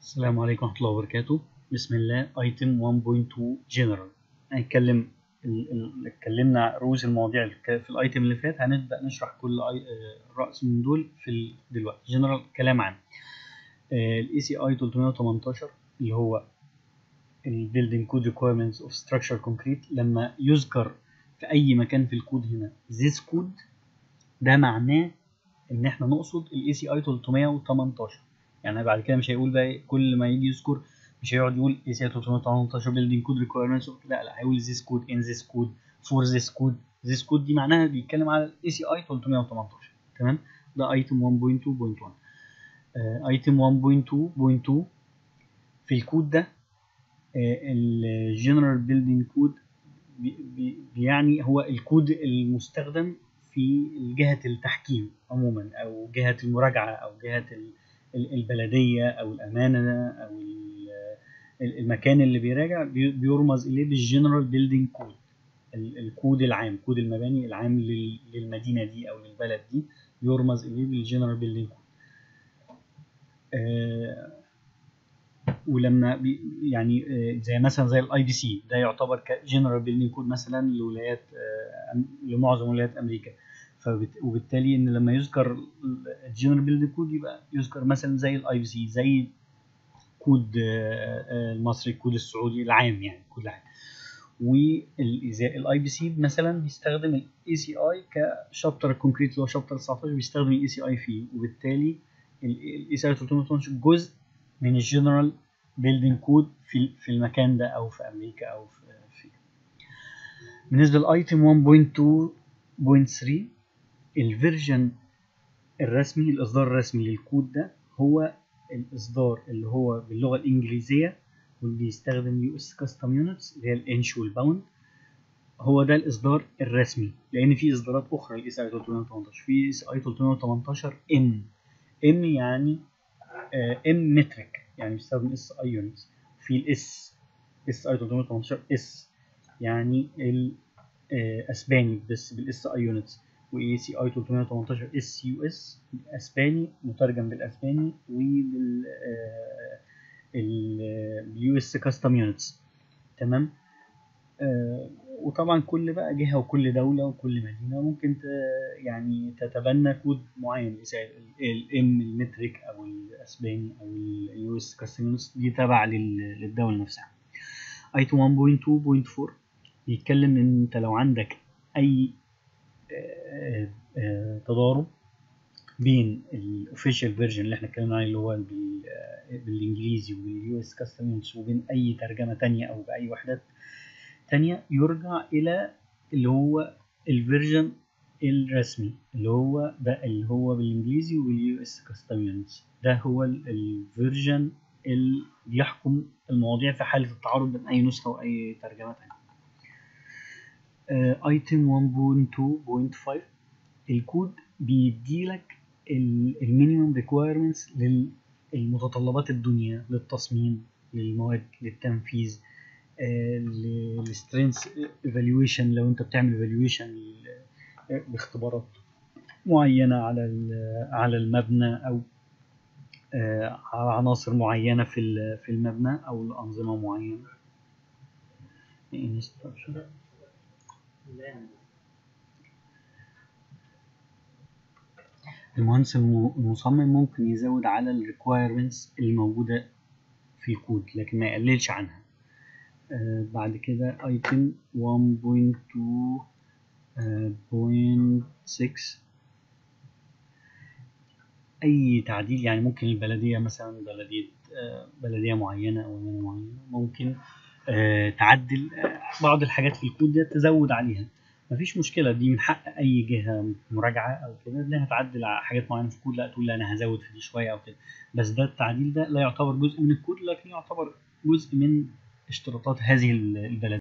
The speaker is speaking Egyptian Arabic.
السلام عليكم ورحمة الله وبركاته بسم الله ايتم 1.2 جنرال هنتكلم ال- ال- اتكلمنا رؤوس المواضيع الك- في الايتم اللي فات هنبدأ نشرح كل أي- آه، رأس من دول في ال- دلوقتي جنرال كلام عام الاي سي اي 318 اللي هو البيلدينج كود ريكويرمنتس اوف ستراكشر كونكريت لما يذكر في اي مكان في الكود هنا this كود ده معناه ان احنا نقصد الاي سي اي 318 يعني بعد كده مش هيقول بقى كل ما يجي يذكر مش هيقعد يقول اي سي اي 318 building code requirements لا لا هيقول this code in this code for this code this code دي معناها بيتكلم على الاي سي اي 318 تمام ده ايتم 1.2.1 ايتم 1.2.2 في الكود ده الجنرال بيلدينج كود بيعني هو الكود المستخدم في جهة التحكيم عموما أو جهة المراجعة أو جهة ال- ال- البلدية أو الأمانة أو ال- ال- المكان اللي بيراجع بي- بيرمز إليه بالجنرال بيلدينج كود الكود العام كود المباني العام لل- للمدينة دي أو للبلد دي يرمز إليه بالجنرال بيلدينج كود ولما بي يعني آه، زي مثلا زي الاي دي سي ده يعتبر كجنرال بيلدينج كود مثلا لولايات آه، أم- لمعظم ولايات امريكا فبت- وبالتالي ان لما يذكر الجنرال بيلدينج كود يبقى يذكر مثلا زي الاي دي سي زي كود آه، آه، المصري الكود السعودي العام يعني كود العام والاي بي سي مثلا بيستخدم الاي سي اي كشابتر الكونكريت اللي هو شابتر 19 بيستخدم الاي سي اي فيه وبالتالي الاي سي اي 312 جزء من الجنرال بيلدينج كود في في المكان ده او في امريكا او في في بالنسبه لايتم 1.2.3 الفيرجن الرسمي الاصدار الرسمي للكود ده هو الاصدار اللي هو باللغه الانجليزيه واللي بيستخدم يو اس كاستم يونتس اللي هي الانش والباوند هو ده الاصدار الرسمي لان في اصدارات اخرى للاس اي 318 في اس اي 318 ام ام يعني ام مترك يعني بيستخدم اس اي يونتس في الاس اس اي 318 اس يعني الاسباني بس بالاس اي يونتس واي سي اي 318 اس يو اس اسباني مترجم بالاسباني وبال اليو اس كاستم يونتس تمام آه، وطبعا كل بقى جهه وكل دوله وكل مدينه ممكن ت- يعني تتبنى كود معين الام المتريك او الاسباني او اليو اس كاستم يونتس دي تابعه لل- للدوله نفسها ايتم 1.2.4 بيتكلم ان انت لو عندك اي آه، آه، تضارب بين الاوفيشال فيرجن اللي احنا اتكلمنا عليه اللي هو بال- آه، بالانجليزي وباليو اس كاستمز وبين اي ترجمه تانية او باي وحدات تانية يرجع الى اللي هو الفيرجن الرسمي اللي هو ده اللي هو بالانجليزي واليو اس كاستمز ده هو الفيرجن اللي بيحكم المواضيع في حاله التعارض بين اي نسخه واي ترجمه تانية ايتم 1.2.5 الكود بيديلك المينيمم ريكويرمنتس للمتطلبات الدنيا للتصميم للمواد للتنفيذ للسترينث ايفالويشن لو انت بتعمل ايفالويشن باختبارات معينه على ال- على المبنى او آه، على عناصر معينه في ال- في المبنى او لانظمه معينه Instruction. المهندس الم- المصمم ممكن يزود على الريكويرمنتس الموجودة في الكود لكن ما يقللش عنها آه بعد كده ايتم 1.2.6 اي تعديل يعني ممكن البلدية مثلا بلدية آه بلدية معينة او أمانة معينة ممكن آه تعدل آه بعض الحاجات في الكود ده تزود عليها مفيش مشكلة دي من حق أي جهة مراجعة أو كده إنها تعدل على حاجات معينة في الكود لا تقول لا أنا هزود في دي شوية أو كده بس ده التعديل ده لا يعتبر جزء من الكود لكن يعتبر جزء من اشتراطات هذه البلد